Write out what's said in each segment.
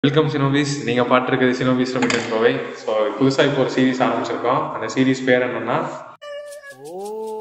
welcome சினோபிஸ் நீங்கள் பார்த்துருக்குது சினோபிஸ் ரெமிட்டன் Kovai so புதுசாக இப்போ ஒரு சீரிஸ் ஆரம்பிச்சிருக்கோம் அந்த சீரிஸ் பேர் என்னன்னா ஓ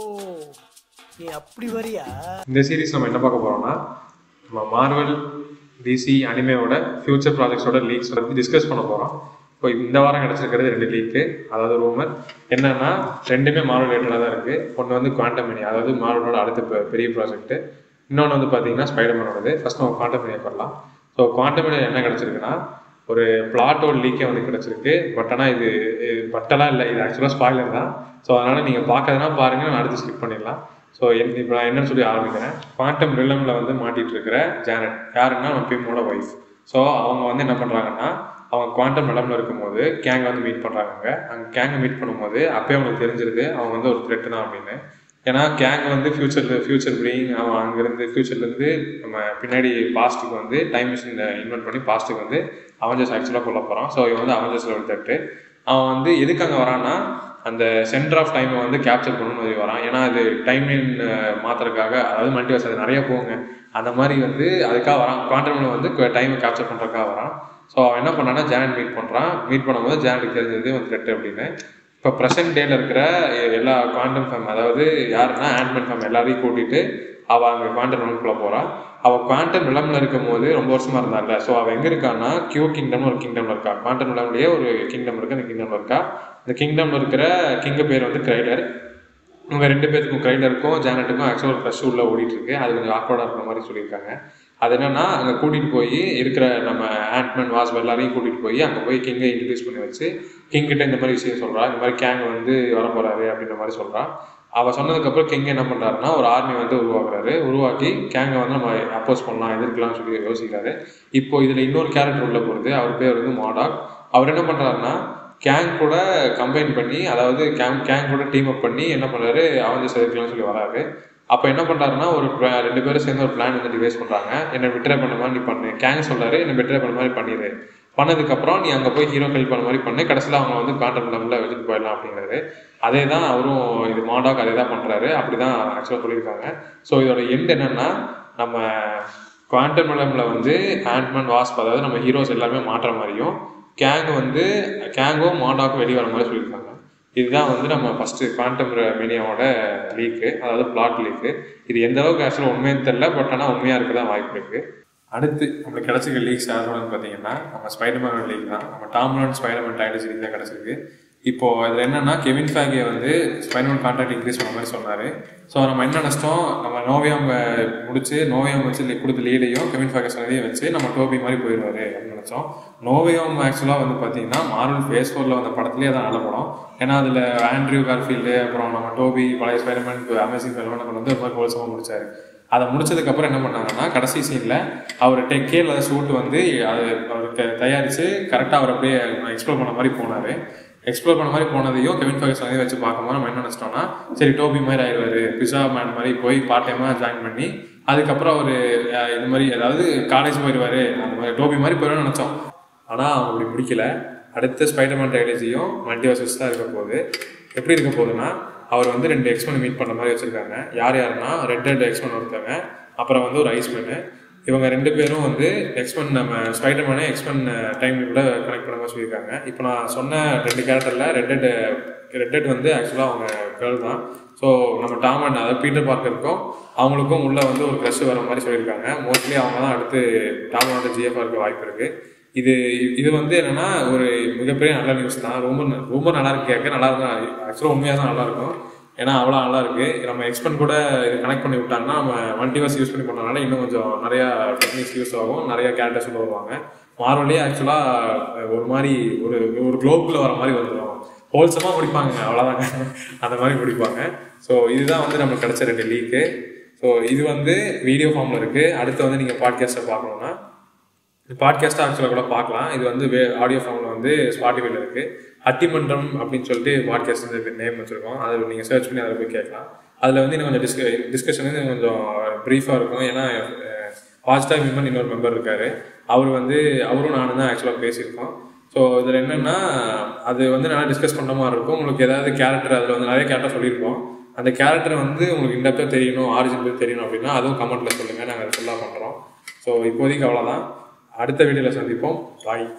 நீ அப்படி வரியா இந்த சீரிஸ் நம்ம என்ன பார்க்க போகிறோம்னா நம்ம மார்வல் டிசி அனிமேவோட ஃபியூச்சர் ப்ராஜெக்ட்ஸோட லீக்ஸ் பற்றி டிஸ்கஸ் பண்ண போகிறோம் இப்போ இந்த வாரம் கிடச்சிருக்கிறது ரெண்டு லீக்கு அதாவது ரூமர் என்னன்னா ரெண்டுமே மார்வல் ரிலேட்டடாக தான் இருக்குது ஒன்று வந்து குவாண்டம் மினி அதாவது மார்வலோட அடுத்த பெ- பெரிய ப்ராஜெக்ட் இன்னொன்று வந்து பார்த்தீங்கன்னா ஸ்பைடர்மேனோடது ஃபர்ஸ்ட் நம்ம குவாண்டம் மினியை பண்ணலாம் ஸோ குவாண்டம் மினி என்ன கிடச்சிருக்குன்னா ஒரு பிளாட்டோட லீக்கே வந்து கிடச்சிருக்கு பட் ஆனால் இது பட்டெல்லாம் இல்லை இது ஆக்சுவலாக ஸ்பாய்லர் தான் ஸோ அதனால் நீங்கள் பார்க்கறதுனா பாருங்கள் நான் அடுத்து ஸ்கிப் பண்ணிடலாம் ஸோ இப்போ நான் என்னன்னு சொல்லி ஆரம்பிக்கிறேன் குவாண்டம் ரிலமில் வந்து மாட்டிட்டு இருக்கிற ஜானட் யாருன்னா நம்ம பிம்மோட ஒய்ஃப் ஸோ அவங்க வந்து என்ன பண்ணுறாங்கன்னா அவங்க குவாண்டம் நிலமில் இருக்கும்போது கேங்கை வந்து மீட் பண்ணுறாங்க அங்கே கேங்கை மீட் பண்ணும்போது அப்பயே அவங்களுக்கு தெரிஞ்சிருது அவங்க வந்து ஒரு த்ரெட்டு தான் அப்படின்னு ஏன்னா கேங் வந்து ஃபியூச்சரில் ஃபியூச்சர் பிரிங் அவன் அங்கேருந்து ஃபியூச்சர்லேருந்து நம்ம பின்னாடி பாஸ்ட்டுக்கு வந்து டைம் மிஷின் இன்வென்ட் பண்ணி பாஸ்ட்டுக்கு வந்து அவஞ்சர்ஸ் ஆக்சுவலாக கொல்ல போகிறான் ஸோ இவன் வந்து அவஞ்சர்ஸில் ஒரு தட்டு அவன் வந்து எதுக்கு அங்கே வரான்னா அந்த சென்டர் ஆஃப் டைமை வந்து கேப்சர் பண்ணணும்னு சொல்லி வரான் ஏன்னா அது டைம் லைன் மாற்றுறதுக்காக அதாவது மல்டிவர்ஸ் அது நிறைய போகுங்க அந்த மாதிரி வந்து அதுக்காக வரான் குவாண்டமில் வந்து டைமை கேப்சர் பண்ணுறதுக்காக வரான் ஸோ அவன் என்ன பண்ணான்னா ஜானட் மீட் பண்ணுறான் மீட் பண்ணும்போது ஜானட்டுக்கு தெரிஞ்சது வந்து த்ரெட் அப்படின்னு இப்போ ப்ரெசென்ட் டேல இருக்கிற எ- எல்லா குவாண்டம் ஃபேம் அதாவது யாருன்னா ஆண்ட்மேன் ஃபேம் எல்லாரையும் கூட்டிட்டு அவ அங்கே குவாண்டம் நிலமுக்குள்ள போறா அவ குவாண்டம் நிலம்ல இருக்கும் போது ரொம்ப வருஷமா இருந்தால ஸோ அவ எங்க இருக்கான்னா கியூ கிங்டம்னு ஒரு கிங்டம்ல இருக்கா குவாண்டம் நிலம்லயே ஒரு கிங்டம் இருக்கு அந்த கிங்டம்ல இருக்கா இந்த கிங்டம்ல இருக்கிற கிங்க பேர் வந்து கிரைடர் இவங்க ரெண்டு பேத்துக்கும் கிரைடருக்கும் ஜானட்டுக்கும் ஆக்சுவலாக ஒரு க்ரஷ் உள்ள ஓடிட்டு இருக்கு அது கொஞ்சம் ஆக்வர்டாக இருக்கிற மாதிரி சொல்லியிருக்காங்க அது என்னன்னா அங்கே கூட்டிட்டு போய் இருக்கிற நம்ம ஆண்ட்மேன் வாஸ்ப் எல்லாரையும் கூட்டிட்டு போய் அங்கே போய் கிங்கை இன்ட்ரடியூஸ் பண்ணி வச்சு கிங் கிட்ட இந்த மாதிரி விஷயம் சொல்றா இந்த மாதிரி கேங் வந்து வர போறாரு அப்படின்ற மாதிரி சொல்றா அவ சொன்னதுக்கப்புறம் கிங் என்ன பண்றாருன்னா ஒரு ஆர்மி வந்து உருவாக்குறாரு உருவாக்கி கேங்கை வந்து நம்ம அப்போஸ் பண்ணலாம் எதிர்க்கலாம்னு சொல்லி யோசிக்கிறாரு இப்போ இதுல இன்னொரு கேரக்டர் உள்ள போறது அவர் பேர் வந்து மாடாக் அவர் என்ன பண்றாருன்னா கேங் கூட கம்பைன் பண்ணி அதாவது கேங் கேங் கூட டீம் அப் பண்ணி என்ன பண்றாரு அவஞ்சர்ஸ் எதிர்க்கலாம்னு சொல்லி வராரு அப்போ என்ன பண்றாருன்னா ஒரு pla- ரெண்டு பேரும் சேர்ந்து ஒரு பிளான் வந்து டிவைஸ் பண்றாங்க என்னை விட்ரே பண்ண மாதிரி நீ பண்ணு கேங் சொல்றாரு என்னை விட்ரே பண்ண மாதிரி பண்ணிடு பண்ணதுக்கப்புறம் நீ அங்கே போய் ஹீரோ ஹெல்ப் பண்ண மாதிரி பண்ணு கடைசியில் அவங்க வந்து கான்ட்ராக்ட் லெவலில் வச்சுட்டு போயிடலாம் அப்படிங்கிறாரு அதே தான் அவரும் இது மாடாக் அதே தான் பண்ணுறாரு அப்படி தான் ஆக்சுவலாக சொல்லியிருக்காங்க ஸோ இதோட எண்ட் என்னன்னா நம்ம குவாண்டம் நிலமில் வந்து ஆண்ட்மேன் வாஸ்ப் அதாவது நம்ம ஹீரோஸ் எல்லாருமே மாற்ற மாதிரியும் கேங் வந்து கேங்கும் மாடாக்கும் வெளியே வர மாதிரி சொல்லியிருக்காங்க இதுதான் வந்து நம்ம ஃபர்ஸ்ட் குவாண்டம் மீடியாவோட லீக்கு அதாவது பிளாட் லீக்கு இது எந்த அளவுக்கு ஆக்சுவலாக உண்மைன்னு தெரியல பட் ஆனால் உண்மையாக இருக்க தான் வாய்ப்பு இருக்கு அடுத்து நம்மளுக்கு கிடைச்சிருக்க லீக்ஸ் யாரோடன்னு பார்த்தீங்கன்னா நம்ம ஸ்பைடர்மேன் லீக் தான் நம்ம டாம்லன் ஸ்பைடர்மேன் டைட்டில் சீரிஸ் தான் கிடைச்சிருக்கு இப்போ அதில் என்னன்னா கெவின் ஃபேகே வந்து ஸ்பைடர்மேன் கான்ட்ராக்ட் இன்க்ரீஸ் பண்ண மாதிரி சொன்னார் ஸோ நம்ம என்ன நினச்சிட்டோம் நம்ம நோவியாம் முடிச்சு நோவியாம் வச்சு லீ- கொடுத்த லீடையும் கெவின் ஃபேகே சொன்னதையும் வச்சு நம்ம டோபி மாதிரி போயிடுவாரு அப்படின்னு நினச்சோம் நோவியாம் ஆக்சுவலாக வந்து பார்த்தீங்கன்னா மார்வல் ஃபேஸ் ஃபோரில் வந்த படத்துலேயே தான் நல்ல படம் ஏன்னா அதில் ஆண்ட்ரியூ கார்ஃபீல்டு அப்புறம் நம்ம டோபி பழைய ஸ்பைடர்மேன் அமேசிங் ஸ்பைடர்மேன் கொண்டு வந்து ஒரு மாதிரி கோல்சமாக முடிச்சாரு அதை முடிச்சதுக்கு அப்புறம் என்ன பண்ணாங்கன்னா கடைசி சீன்ல அவர் டெக் கேர் சூட் வந்து அது அவருக்கு தயாரிச்சு கரெக்டாக அவர் அப்படியே எக்ஸ்ப்ளோர் பண்ண மாதிரி போனாரு எக்ஸ்ப்ளோர் பண்ண மாதிரி போனதையும் கெவின் ஃபேகஸ் வந்து வச்சு பார்க்கும்போது நம்ம என்ன நினைச்சிட்டோம்னா சரி டோபி மாதிரி ஆயிடுவாரு பிஸா மேன் மாதிரி போய் பார்ட் டைமாக ஜாயின் பண்ணி அதுக்கப்புறம் அவர் இந்த மாதிரி அதாவது காலேஜ் போயிடுவாரு அந்த மாதிரி டோபி மாதிரி போயிடும்னு நினைச்சோம் ஆனால் அவங்க அப்படி முடிக்கல அடுத்த ஸ்பைடர்மேன் டைலஜியும் மல்டிவர்சஸ் தான் இருக்க போகுது எப்படி இருக்க போகுதுன்னா அவர் வந்து ரெண்டு எக்ஸ்மேன் மீட் பண்ண மாதிரி வச்சிருக்காங்க யார் யாருன்னா ரெட் ரெட் எக்ஸ்மேன் ஒருத்தவங்க அப்புறம் வந்து ஒரு ஐஸ்மேனு இவங்க ரெண்டு பேரும் வந்து எக்ஸ்மேன் நம்ம ஸ்பைடர்மேனே எக்ஸ்மேன் டைம் கூட கனெக்ட் பண்ண மாதிரி சொல்லியிருக்காங்க இப்போ நான் சொன்ன ரெண்டு கேரக்டரில் ரெட் ரெட் ரெட் ரெட் வந்து ஆக்சுவலாக அவங்க கேர்ள் தான் ஸோ நம்ம டாம் அண்ட் அதாவது பீட்டர் பார்க்கருக்கும் அவங்களுக்கும் உள்ள வந்து ஒரு க்ரஷ் வர மாதிரி சொல்லியிருக்காங்க மோஸ்ட்லி அவங்க தான் அடுத்து டாமோட ஜிஎஃப்ஆ இருக்க வாய்ப்பு இருக்கு இது இது வந்து என்னன்னா ஒரு மிகப்பெரிய நல்ல நியூஸ் தான் ரொம்ப ந- ரொம்ப நல்லா இருக்கு கேட்க நல்லா இருக்கும் ஆக்சுவலாக உண்மையாக தான் நல்லா இருக்கும் ஏன்னா அவ்வளோ நல்லா இருக்கு நம்ம எக்ஸ்பென்ட் கூட இது கனெக்ட் பண்ணி விட்டாங்கன்னா நம்ம மல்டிவர்ஸ் யூஸ் பண்ணி பண்ணனால இன்னும் கொஞ்சம் நிறைய டெக்னிக்ஸ் யூஸ் ஆகும் நிறைய கேரக்டர்ஸ் உள்ள வருவாங்க மார்வலே ஆக்சுவலாக ஒரு மாதிரி ஒரு ஒரு குளோப்புக்குள்ள வர மாதிரி வந்துடும் ஹோல்சமாக முடிப்பாங்க அவ்வளோதாங்க அந்த மாதிரி முடிப்பாங்க ஸோ இதுதான் வந்து நமக்கு கிடைச்ச ரெண்டு லீக்கு ஸோ இது வந்து வீடியோ ஃபார்மில் இருக்குது அடுத்து வந்து நீங்கள் பாட்காஸ்ட்டை பார்க்கணுன்னா பாட்காஸ்ட்டாக ஆக்சுவலாக கூட பார்க்கலாம் இது வந்து வே ஆடியோ ஃபார்மில் வந்து ஸ்பாட்டிஃபைல இருக்குது அட்டிமன்றம் அப்படின்னு சொல்லிட்டு பாட்காஸ்ட் வந்து நேம் வச்சுருக்கோம் அதில் நீங்கள் சர்ச் பண்ணி அதில் போய் கேட்கலாம் அதில் வந்து இன்னும் கொஞ்சம் டிஸ்க டிஸ்கஷன் வந்து கொஞ்சம் ப்ரீஃபாக இருக்கும் ஏன்னா வாட்ச் டைம் விமன் இன்னொரு மெம்பர் இருக்காரு அவர் வந்து அவரும் நானும் தான் ஆக்சுவலாக பேசியிருக்கோம் ஸோ இதில் என்னென்னா அது வந்து நல்லா டிஸ்கஸ் பண்ணுற மாதிரி இருக்கும் உங்களுக்கு ஏதாவது கேரக்டர் அதில் வந்து நிறைய கேரக்டர் சொல்லியிருக்கோம் அந்த கேரக்டர் வந்து உங்களுக்கு இன்டெப்த்தாக தெரியணும் ஆரிஜின் பற்றி தெரியணும் அப்படின்னா அதுவும் கமெண்ட்டில் சொல்லுங்கள் நாங்கள் அதை ஃபுல்லாக பண்ணுறோம் ஸோ இப்போதைக்கு அவ்வளோதான் அடுத்த வீடியோவில் சந்திப்போம் பாய்